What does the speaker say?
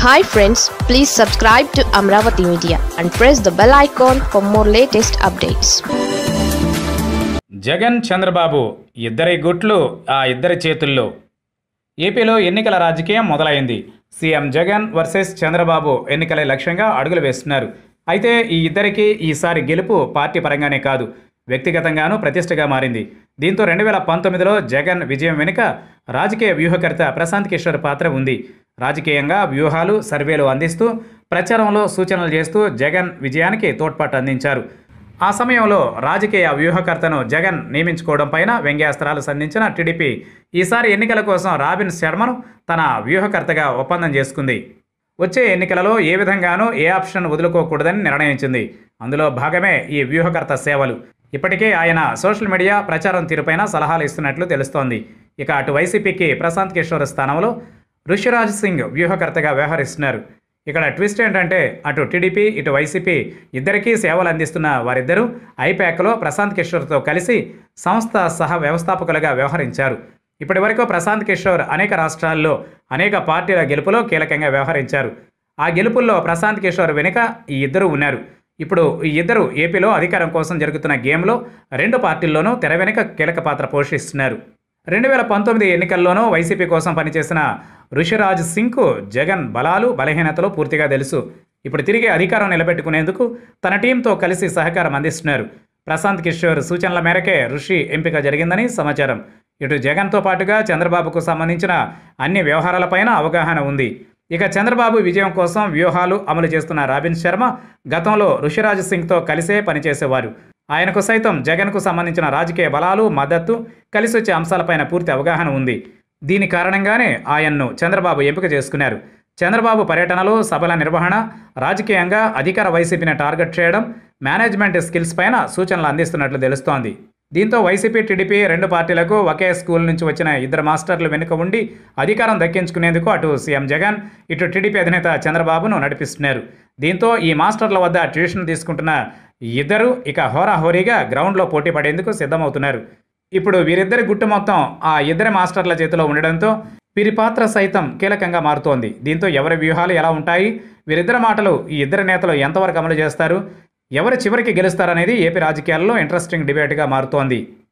hi friends please subscribe to Amaravati Media and press the bell icon for more latest updates Jagan Chandrababu ఇద్దరి గుట్లు ఆ ఇద్దరి చేతుల్లో ఏపీలో ఎన్నికల రాజకీయం మొదలైంది సీఎం జగన్ వర్సెస్ చంద్రబాబు ఎన్నికలే లక్ష్యంగా అడుగులు వేస్తున్నారు అయితే ఈ ఇద్దరికి ఈసారి గెలుపు పార్టీ పరంగానే కాదు వ్యక్తిగతంగానూ ప్రతిష్టగా మారింది దీంతో రెండు వేల పంతొమ్మిదిలో జగన్ విజయం వెనుక రాజకీయ వ్యూహకర్త ప్రశాంత్ కిషోర్ పాత్ర ఉంది రాజకీయంగా వ్యూహాలు సర్వేలు అందిస్తూ ప్రచారంలో సూచనలు చేస్తూ జగన్ విజయానికి తోడ్పాటు అందించారు ఆ సమయంలో రాజకీయ వ్యూహకర్తను జగన్ నియమించుకోవడం పైన వ్యంగ్యాస్త్రాలు సంధించిన టీడీపీ ఈసారి ఎన్నికల కోసం రాబిన్ శర్మను తన వ్యూహకర్తగా ఒప్పందం చేసుకుంది వచ్చే ఎన్నికలలో ఏ విధంగానూ ఏ ఆప్షన్ వదులుకోకూడదని నిర్ణయించింది అందులో భాగమే ఈ వ్యూహకర్త సేవలు ఇప్పటికే ఆయన సోషల్ మీడియా ప్రచారం తీరుపైన సలహాలు ఇస్తున్నట్లు తెలుస్తోంది ఇక అటు వైసీపీకి ప్రశాంత్ కిషోర్ స్థానంలో ఋషిరాజ్ సింగ్ వ్యూహకర్తగా వ్యవహరిస్తున్నారు ఇక్కడ ట్విస్ట్ ఏంటంటే అటు టీడీపీ ఇటు వైసీపీ ఇద్దరికీ సేవలు అందిస్తున్న వారిద్దరూ ఐపాక్లో ప్రశాంత్ కిషోర్తో కలిసి సంస్థ సహ వ్యవస్థాపకులుగా వ్యవహరించారు ఇప్పటి వరకు ప్రశాంత్ కిషోర్ అనేక రాష్ట్రాల్లో అనేక పార్టీల గెలుపులో కీలకంగా వ్యవహరించారు ఆ గెలుపుల్లో ప్రశాంత్ కిషోర్ వెనుక ఈ ఇద్దరు ఉన్నారు ఇప్పుడు ఈ ఇద్దరు ఏపీలో అధికారం కోసం జరుగుతున్న గేమ్లో రెండు పార్టీల్లోనూ తెర వెనుక కీలక పాత్ర పోషిస్తున్నారు రెండు వేల పంతొమ్మిది ఎన్నికల్లోనూ వైసీపీ కోసం పనిచేసిన ఋషిరాజ్ సింగ్కు జగన్ బలాలు బలహీనతలు పూర్తిగా తెలుసు ఇప్పుడు తిరిగి అధికారం నిలబెట్టుకునేందుకు తన టీంతో కలిసి సహకారం అందిస్తున్నారు ప్రశాంత్ కిషోర్ సూచనల మేరకే ఋషి ఎంపిక జరిగిందని సమాచారం ఇటు జగన్తో పాటుగా చంద్రబాబుకు సంబంధించిన అన్ని వ్యవహారాలపైన అవగాహన ఉంది ఇక చంద్రబాబు విజయం కోసం వ్యూహాలు అమలు చేస్తున్న రాబిన్ శర్మ గతంలో ఋషిరాజ్ సింగ్తో కలిసే పనిచేసేవారు ఆయనకు సైతం జగన్కు సంబంధించిన రాజకీయ బలాలు మద్దతు కలిసి వచ్చే అంశాలపైన పూర్తి అవగాహన ఉంది దీని కారణంగానే ఆయన్ను చంద్రబాబు ఎంపిక చేసుకున్నారు చంద్రబాబు పర్యటనలో సభల నిర్వహణ రాజకీయంగా అధికార వైసీపీని టార్గెట్ చేయడం మేనేజ్మెంట్ స్కిల్స్ పైన సూచనలు అందిస్తున్నట్లు తెలుస్తోంది దీంతో వైసీపీ టీడీపీ రెండు పార్టీలకు ఒకే స్కూల్ నుంచి వచ్చిన ఇద్దరు మాస్టర్లు వెనుక ఉండి అధికారం దక్కించుకునేందుకు అటు సీఎం జగన్ ఇటు టీడీపీ అధినేత చంద్రబాబును నడిపిస్తున్నారు దీంతో ఈ మాస్టర్ల వద్ద ట్యూషన్ తీసుకుంటున్న ఇద్దరు ఇక హోరాహోరీగా గ్రౌండ్లో పోటీ పడేందుకు సిద్ధమవుతున్నారు ఇప్పుడు వీరిద్దరి గుట్టు మొత్తం ఆ ఇద్దరి మాస్టర్ల చేతిలో ఉండడంతో వీరి పాత్ర సైతం కీలకంగా మారుతోంది దీంతో ఎవరి వ్యూహాలు ఎలా ఉంటాయి వీరిద్దరి మాటలు ఈ ఇద్దరు నేతలు ఎంతవరకు అమలు చేస్తారు ఎవరు చివరికి గెలుస్తారనేది ఏపీ రాజకీయాల్లో ఇంట్రెస్టింగ్ డిబేట్గా మారుతోంది